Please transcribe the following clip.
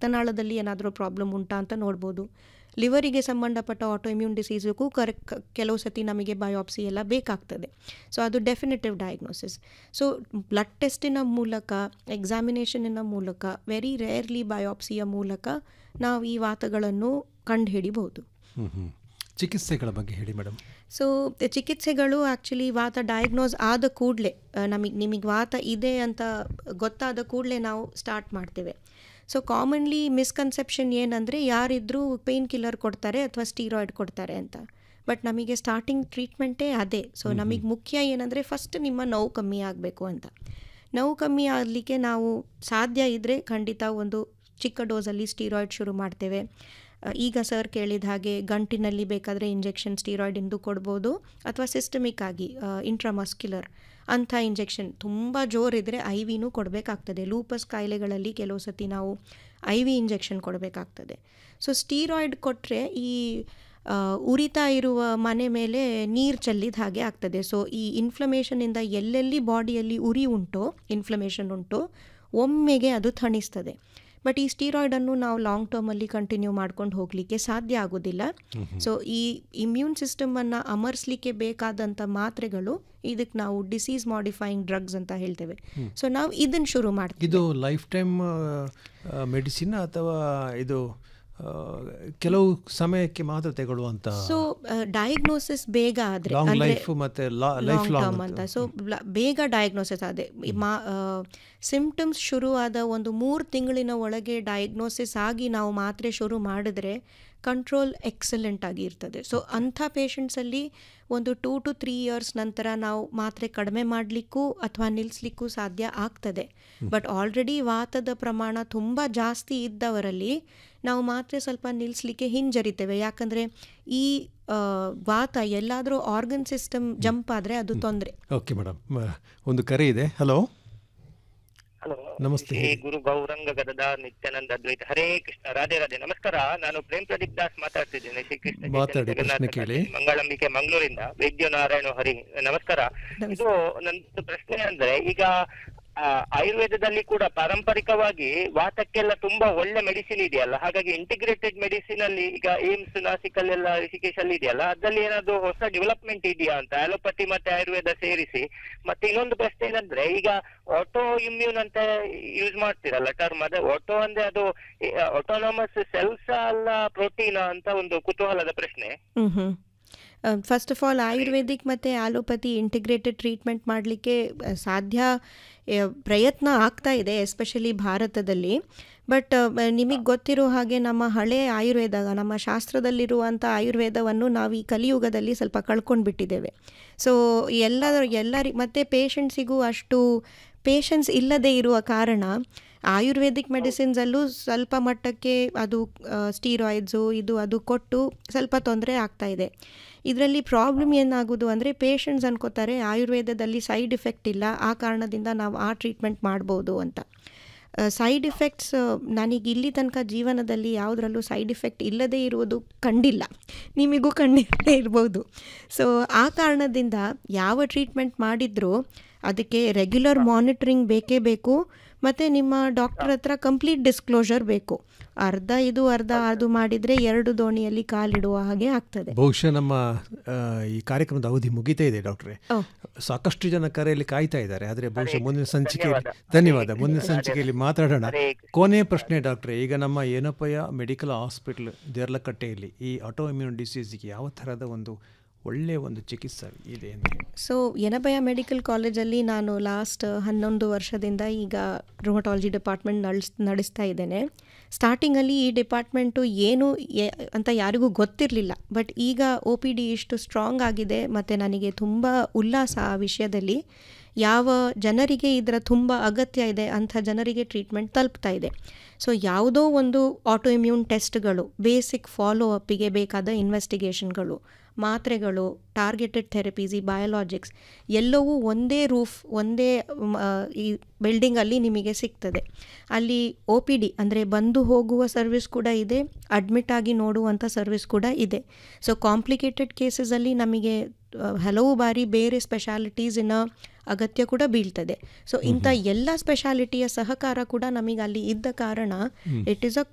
ರಕ್ತನಾಳದಲ್ಲಿ ಏನಾದರೂ ಪ್ರಾಬ್ಲಮ್ ಉಂಟಾ ಅಂತ ನೋಡ್ಬೋದು ಲಿವರಿಗೆ ಸಂಬಂಧಪಟ್ಟ ಆಟೋ ಇಮ್ಯೂನ್ ಡಿಸೀಸ್ಗೂ ಕರೆಕ್ಟ್ ಕೆಲವು ಸತಿ ನಮಗೆ ಬಯೋಪ್ಸಿ ಎಲ್ಲ ಬೇಕಾಗ್ತದೆ ಸೊ ಅದು ಡೆಫಿನೆಟಿವ್ ಡಯಾಗ್ನೋಸಿಸ್ ಸೊ ಬ್ಲಡ್ ಟೆಸ್ಟಿನ ಮೂಲಕ ಎಕ್ಸಾಮಿನೇಷನಿನ ಮೂಲಕ ವೆರಿ ರೇರ್ಲಿ ಬಯೋಪ್ಸಿಯ ಮೂಲಕ ನಾವು ಈ ವಾತಗಳನ್ನು ಕಂಡುಹಿಡಿಬಹುದು ಹ್ಮ್ ಹ್ಮ್ ಚಿಕಿತ್ಸೆಗಳ ಬಗ್ಗೆ ಹೇಳಿ ಮೇಡಮ್ ಸೊ ಚಿಕಿತ್ಸೆಗಳು ಆ್ಯಕ್ಚುಲಿ ವಾತ ಡಯಾಗ್ನೋಸ್ ಆದ ಕೂಡಲೇ ನಮಗೆ ನಿಮಗೆ ವಾತ ಇದೆ ಅಂತ ಗೊತ್ತಾದ ಕೂಡಲೇ ನಾವು ಸ್ಟಾರ್ಟ್ ಮಾಡ್ತೇವೆ ಸೊ ಕಾಮನ್ಲಿ ಮಿಸ್ಕನ್ಸೆಪ್ಷನ್ ಏನಂದರೆ ಯಾರಿದ್ರೂ ಪೇಯ್ನ್ ಕಿಲ್ಲರ್ ಕೊಡ್ತಾರೆ ಅಥವಾ ಸ್ಟೀರಾಯ್ಡ್ ಕೊಡ್ತಾರೆ ಅಂತ ಬಟ್ ನಮಗೆ ಸ್ಟಾರ್ಟಿಂಗ್ ಟ್ರೀಟ್ಮೆಂಟೇ ಅದೇ ಸೊ ನಮಗೆ ಮುಖ್ಯ ಏನಂದರೆ ಫಸ್ಟ್ ನಿಮ್ಮ ನೋವು ಕಮ್ಮಿ ಆಗಬೇಕು ಅಂತ ನೋವು ಕಮ್ಮಿ ಆಗಲಿಕ್ಕೆ ನಾವು ಸಾಧ್ಯ ಇದ್ದರೆ ಖಂಡಿತ ಒಂದು ಚಿಕ್ಕ ಡೋಸಲ್ಲಿ ಸ್ಟೀರಾಯ್ಡ್ ಶುರು ಮಾಡ್ತೇವೆ ಅ, ಈಗ ಸರ್ ಕೇಳಿದ ಹಾಗೆ ಗಂಟಿನಲ್ಲಿ ಬೇಕಾದರೆ ಇಂಜೆಕ್ಷನ್ ಸ್ಟೀರಾಯ್ಡಿಂದು ಕೊಡ್ಬೋದು ಅಥವಾ ಸಿಸ್ಟಮಿಕ್ ಆಗಿ ಇಂಟ್ರಾಮಸ್ಕ್ಯುಲರ್ ಅಂಥ ಇಂಜೆಕ್ಷನ್ ತುಂಬ ಜೋರಿದ್ರೆ ಐ ವಿನೂ ಕೊಡಬೇಕಾಗ್ತದೆ ಲೂಪಸ್ ಕಾಯಿಲೆಗಳಲ್ಲಿ ಕೆಲವು ಸತಿ ನಾವು ಐ ವಿ ಇಂಜೆಕ್ಷನ್ ಕೊಡಬೇಕಾಗ್ತದೆ ಸೊ ಸ್ಟೀರಾಯ್ಡ್ ಕೊಟ್ಟರೆ ಈ ಆ, ಉರಿತಾ ಇರುವ ಮನೆ ಮೇಲೆ ನೀರು ಚೆಲ್ಲಿದ ಹಾಗೆ ಆಗ್ತದೆ ಸೊ ಈ ಇನ್ಫ್ಲಮೇಷನಿಂದ ಎಲ್ಲೆಲ್ಲಿ ಬಾಡಿಯಲ್ಲಿ ಉರಿ ಉಂಟೋ ಇನ್ಫ್ಲಮೇಷನ್ ಉಂಟೋ ಒಮ್ಮೆಗೆ ಅದು ಥಣಿಸ್ತದೆ ಬಟ್ ಈ ಸ್ಟೀರಾಯ್ಡನ್ನು ನಾವು ಲಾಂಗ್ ಟರ್ಮಲ್ಲಿ ಕಂಟಿನ್ಯೂ ಮಾಡ್ಕೊಂಡು ಹೋಗಲಿಕ್ಕೆ ಸಾಧ್ಯ ಆಗೋದಿಲ್ಲ ಸೊ ಈ ಇಮ್ಯೂನ್ ಸಿಸ್ಟಮನ್ನು ಅಮರ್ಸ್ಲಿಕ್ಕೆ ಬೇಕಾದಂಥ ಮಾತ್ರೆಗಳು ಇದಕ್ಕೆ ನಾವು ಡಿಸೀಸ್ ಮಾಡಿಫೈಯಿಂಗ್ ಡ್ರಗ್ಸ್ ಅಂತ ಹೇಳ್ತೇವೆ ಸೊ ನಾವು ಇದನ್ನು ಶುರು ಮಾಡ್ತೀವಿ ಇದು ಲೈಫ್ ಟೈಮ್ ಮೆಡಿಸಿನ್ ಅಥವಾ ಇದು ಆ, ಕೆಲವು ಸಮಯಕ್ಕೆ ಮಾತ್ರ ತಗೊಳ್ಳುವಂತ ಸೊ ಡಯಾಗ್ನೋಸಿಸ್ ಬೇಗ ಆದರೆ ಲಾಂಗ್ ಲೈಫ್ ಮತ್ತೆ ಲೈಫ್ ಲಾಂಗ್ ಲಾಂಗ್ ಟರ್ಮ್ ಅಂತ ಸೊ ಬೇಗ ಡಯಾಗ್ನೋಸಿಸ್ ಅದೇ ಈ ಮಾ ಸಿಂಪ್ಟಮ್ಸ್ ಶುರುವಾದ ಒಂದು ಮೂರು ತಿಂಗಳಿನ ಒಳಗೆ ಡಯಾಗ್ನೋಸಿಸ್ ಆಗಿ ನಾವು ಮಾತ್ರೆ ಶುರು ಮಾಡಿದ್ರೆ ಕಂಟ್ರೋಲ್ ಎಕ್ಸಲೆಂಟ್ ಆಗಿ ಇರ್ತದೆ ಸೊ ಅಂಥ ಪೇಷಂಟ್ಸಲ್ಲಿ ಒಂದು ಟೂ ಟು ತ್ರೀ ಇಯರ್ಸ್ ನಂತರ ನಾವು ಮಾತ್ರೆ ಕಡಿಮೆ ಮಾಡಲಿಕ್ಕೂ ಅಥವಾ ನಿಲ್ಲಿಸ್ಲಿಕ್ಕೂ ಸಾಧ್ಯ ಆಗ್ತದೆ ಬಟ್ ಆಲ್ರೆಡಿ ವಾತದ ಪ್ರಮಾಣ ತುಂಬ ಜಾಸ್ತಿ ಇದ್ದವರಲ್ಲಿ ನಾವು ಮಾತ್ರೆ ಸ್ವಲ್ಪ ನಿಲ್ಲಿಸ್ಲಿಕ್ಕೆ ಹಿಂಜರಿತೇವೆ ಯಾಕಂದರೆ ಈ ಆ, ವಾತ ಎಲ್ಲಾದರೂ ಆರ್ಗನ್ ಸಿಸ್ಟಮ್ ಜಂಪ್ ಆದರೆ ಅದು ತೊಂದರೆ ಓಕೆ ಮೇಡಮ್ ಒಂದು ಕರೆ ಇದೆ ಹಲೋ ಹಲೋ ನಮಸ್ತೆ. ಶ್ರೀ ಗುರು ಗೌರಂಗ ಗದದಾರ್ ನಿತ್ಯಾನಂದ ಅದ್ವೈತ ಹರೇ ಕೃಷ್ಣ ರಾಧೆ ರಾಧೆ ನಮಸ್ಕಾರ ನಾನು ಪ್ರೇಮ್ ಪ್ರದೀಪ್ ದಾಸ್ ಮಾತಾಡ್ತಿದ್ದೇನೆ ಶ್ರೀಕೃಷ್ಣ ಚೈತನ್ಯ ಮಾತಾಡಿ, ಜಗನ್ನಾಥ ಪ್ರಶ್ನೆ ಕೇಳಿ. ಕಾಶಿ, ಮಂಗಳಂಬಿಕೆ ಮಂಗಳೂರಿಂದ ವೈದ್ಯ ನಾರಾಯಣ ಹರಿ ನಮಸ್ಕಾರ ಇದು ನನ್ನ ಪ್ರಶ್ನೆ ಅಂದ್ರೆ ಈಗ ಆ, ಆಯುರ್ವೇದದಲ್ಲಿ ಕೂಡ ಪಾರಂಪರಿಕವಾಗಿ ವಾತಕ್ಕೆಲ್ಲ ತುಂಬಾ ಒಳ್ಳೆ ಮೆಡಿಸಿನ್ ಇದೆಯಲ್ಲ ಹಾಗಾಗಿ ಇಂಟಿಗ್ರೇಟೆಡ್ ಮೆಡಿಸಿನ್ ಅಲ್ಲಿ ಈಗ ಏಮ್ಸ್ ನಾಸಿಕಲ್ಲೆಲ್ಲ ಋಷಿಕೇಶ್ ಅಲ್ಲಿ ಇದೆಯಲ್ಲ ಅದ್ರಲ್ಲಿ ಏನಾದ್ರು ಹೊಸ ಡೆವಲಪ್ಮೆಂಟ್ ಇದೆಯಾ ಅಂತ ಅಲೋಪತಿ ಮತ್ತೆ ಆಯುರ್ವೇದ ಸೇರಿಸಿ ಮತ್ತೆ ಇನ್ನೊಂದು ಪ್ರಶ್ನೆ ಏನಂದ್ರೆ ಈಗ ಆಟೋ ಇಮ್ಯೂನ್ ಅಂತ ಯೂಸ್ ಮಾಡ್ತೀರಲ್ಲ ಟರ್ಮ್ ಅದೇ ಆಟೋ ಅಂದ್ರೆ ಅದು ಆಟೋನಮಸ್ ಸೆಲ್ಸ್ ಅಲ್ಲ ಪ್ರೋಟೀನ್ ಅಂತ ಒಂದು ಕುತೂಹಲದ ಪ್ರಶ್ನೆ ಹ್ಞೂ ಹ್ಞೂ ಫಸ್ಟ್ ಆಫ್ ಆಲ್ ಆಯುರ್ವೇದಿಕ್ ಮತ್ತು ಆಲೋಪತಿ ಇಂಟಿಗ್ರೇಟೆಡ್ ಟ್ರೀಟ್ಮೆಂಟ್ ಮಾಡಲಿಕ್ಕೆ ಸಾಧ್ಯ ಆ, ಪ್ರಯತ್ನ ಆಗ್ತಾ ಇದೆ ಎಸ್ಪೆಷಲಿ ಭಾರತದಲ್ಲಿ ಬಟ್ ನಿಮಗೆ ಗೊತ್ತಿರೋ ಹಾಗೆ ನಮ್ಮ ಹಳೆ ಆಯುರ್ವೇದ ನಮ್ಮ ಶಾಸ್ತ್ರದಲ್ಲಿರುವಂಥ ಆಯುರ್ವೇದವನ್ನು ನಾವು ಈ ಕಲಿಯುಗದಲ್ಲಿ ಸ್ವಲ್ಪ ಕಳ್ಕೊಂಡು ಬಿಟ್ಟಿದ್ದೇವೆ ಸೊ ಎಲ್ಲರ ಎಲ್ಲರಿ ಮತ್ತು ಪೇಷಂಟ್ಸಿಗೂ ಅಷ್ಟು ಪೇಷನ್ಸ್ ಇಲ್ಲದೆ ಇರುವ ಕಾರಣ ಆಯುರ್ವೇದಿಕ್ ಮೆಡಿಸಿನ್ಸಲ್ಲೂ ಸ್ವಲ್ಪ ಮಟ್ಟಕ್ಕೆ ಅದು ಸ್ಟೀರಾಯ್ಡ್ಸು ಇದು ಅದು ಕೊಟ್ಟು ಸ್ವಲ್ಪ ತೊಂದರೆ ಆಗ್ತಾ ಇದೆ ಇದರಲ್ಲಿ ಪ್ರಾಬ್ಲಮ್ ಏನಾಗೋದು ಅಂದರೆ ಪೇಷಂಟ್ಸ್ ಅನ್ಕೋತಾರೆ ಆಯುರ್ವೇದದಲ್ಲಿ ಸೈಡ್ ಇಫೆಕ್ಟ್ ಇಲ್ಲ ಆ ಕಾರಣದಿಂದ ನಾವು ಆ ಟ್ರೀಟ್ಮೆಂಟ್ ಮಾಡ್ಬೋದು ಅಂತ ಸೈಡ್ ಇಫೆಕ್ಟ್ಸ್ ನನಗೆ ಇಲ್ಲಿ ತನಕ ಜೀವನದಲ್ಲಿ ಯಾವುದರಲ್ಲೂ ಸೈಡ್ ಇಫೆಕ್ಟ್ ಇಲ್ಲದೇ ಇರುವುದು ಕಂಡಿಲ್ಲ ನಿಮಗೂ ಕಂಡಿಲ್ಲದೆ ಇರ್ಬೋದು ಸೊ ಆ ಕಾರಣದಿಂದ ಯಾವ ಟ್ರೀಟ್ಮೆಂಟ್ ಮಾಡಿದರೂ ಅದಕ್ಕೆ ರೆಗ್ಯುಲರ್ ಮಾನಿಟ್ರಿಂಗ್ ಬೇಕೇ ಬೇಕು ಮತ್ತು ನಿಮ್ಮ ಡಾಕ್ಟರ್ ಹತ್ರ ಕಂಪ್ಲೀಟ್ ಡಿಸ್ಕ್ಲೋಷರ್ ಬೇಕು ಅರ್ಧ ಇದು ಅರ್ಧ ಅದು ಮಾಡಿದರೆ ಎರಡು ದೋಣಿಯಲ್ಲಿ ಕಾಲಿಡುವ ಹಾಗೆ ಆಗ್ತದೆ ಬಹುಶಃ ನಮ್ಮ ಆ, ಈ ಕಾರ್ಯಕ್ರಮದ ಅವಧಿ ಮುಗಿತಾ ಇದೆ ಡಾಕ್ಟ್ರೆ ಓ. ಸಾಕಷ್ಟು ಜನ ಕರೆಯಲ್ಲಿ ಕಾಯ್ತಾ ಇದ್ದಾರೆ ಆದರೆ ಬಹುಶಃ ಮುಂದಿನ ಸಂಚಿಕೆಯಲ್ಲಿ ಧನ್ಯವಾದ ಮುಂದಿನ ಸಂಚಿಕೆಯಲ್ಲಿ ಮಾತಾಡೋಣ ಕೊನೆಯ ಪ್ರಶ್ನೆ ಡಾಕ್ಟ್ರೆ ಈಗ ನಮ್ಮ ಏನಪ್ಪಯ್ಯ ಮೆಡಿಕಲ್ ಹಾಸ್ಪಿಟಲ್ ದೇರ್ಲಕಟ್ಟೆಯಲ್ಲಿ ಈ ಆಟೋ ಇಮ್ಯೂನ್ ಡಿಸೀಸ್ಗೆ ಯಾವ ಥರದ ಒಂದು ಒಳ್ಳೆಯ ಒಂದು ಚಿಕಿತ್ಸೆ ಇದೆ ಅಂತ ಹೇಳಿ ಸೊ ಯನಬಯ ಮೆಡಿಕಲ್ ಕಾಲೇಜಲ್ಲಿ ನಾನು ಲಾಸ್ಟ್ ಹನ್ನೊಂದು ವರ್ಷದಿಂದ ಈಗ ರುಮಟಾಲಜಿ ಡಿಪಾರ್ಟ್ಮೆಂಟ್ ನಡ್ಸ್ ನಡೆಸ್ತಾ ಇದ್ದೇನೆ ಸ್ಟಾರ್ಟಿಂಗಲ್ಲಿ ಈ ಡಿಪಾರ್ಟ್ಮೆಂಟು ಏನು ಎ- ಅಂತ ಯಾರಿಗೂ ಗೊತ್ತಿರಲಿಲ್ಲ ಬಟ್ ಈಗ ಒ ಪಿ ಡಿ ಇಷ್ಟು ಸ್ಟ್ರಾಂಗ್ ಆಗಿದೆ ಮತ್ತು ನನಗೆ ತುಂಬ ಉಲ್ಲಾಸ ಆ ವಿಷಯದಲ್ಲಿ ಯಾವ ಜನರಿಗೆ ಇದರ ತುಂಬ ಅಗತ್ಯ ಇದೆ ಅಂಥ ಜನರಿಗೆ ಟ್ರೀಟ್ಮೆಂಟ್ ತಲುಪ್ತಾ ಇದೆ ಸೊ ಯಾವುದೋ ಒಂದು ಆಟೋ ಇಮ್ಯೂನ್ ಟೆಸ್ಟ್ಗಳು ಬೇಸಿಕ್ ಫಾಲೋ ಅಪ್ಪಿಗೆ ಬೇಕಾದ ಇನ್ವೆಸ್ಟಿಗೇಷನ್ಗಳು ಮಾತ್ರೆಗಳು ಟಾರ್ಗೆಟೆಡ್ ಥೆರಪೀಸ್ ಈ ಬಯೋಲಾಜಿಕ್ಸ್ ಎಲ್ಲವೂ ಒಂದೇ ರೂಫ್ ಒಂದೇ ಮ್, ಆ, ಈ ಬಿಲ್ಡಿಂಗಲ್ಲಿ ನಿಮಗೆ ಸಿಗ್ತದೆ ಅಲ್ಲಿ ಒ ಪಿ ಡಿ ಅಂದರೆ ಬಂದು ಹೋಗುವ ಸರ್ವಿಸ್ ಕೂಡ ಇದೆ ಅಡ್ಮಿಟ್ ಆಗಿ ನೋಡುವಂಥ ಸರ್ವಿಸ್ ಕೂಡ ಇದೆ ಸೊ ಕಾಂಪ್ಲಿಕೇಟೆಡ್ ಕೇಸಸಲ್ಲಿ ನಮಗೆ ಆ, ಹಲವು ಬಾರಿ ಬೇರೆ ಸ್ಪೆಷಾಲಿಟೀಸಿನ ಅಗತ್ಯ ಕೂಡ ಬೀಳ್ತದೆ ಸೊ ಇಂಥ ಎಲ್ಲ ಸ್ಪೆಷಾಲಿಟಿಯ ಸಹಕಾರ ಕೂಡ ನಮಗೆ ಅಲ್ಲಿ ಇದ್ದ ಕಾರಣ ಇಟ್ ಈಸ್ ಅ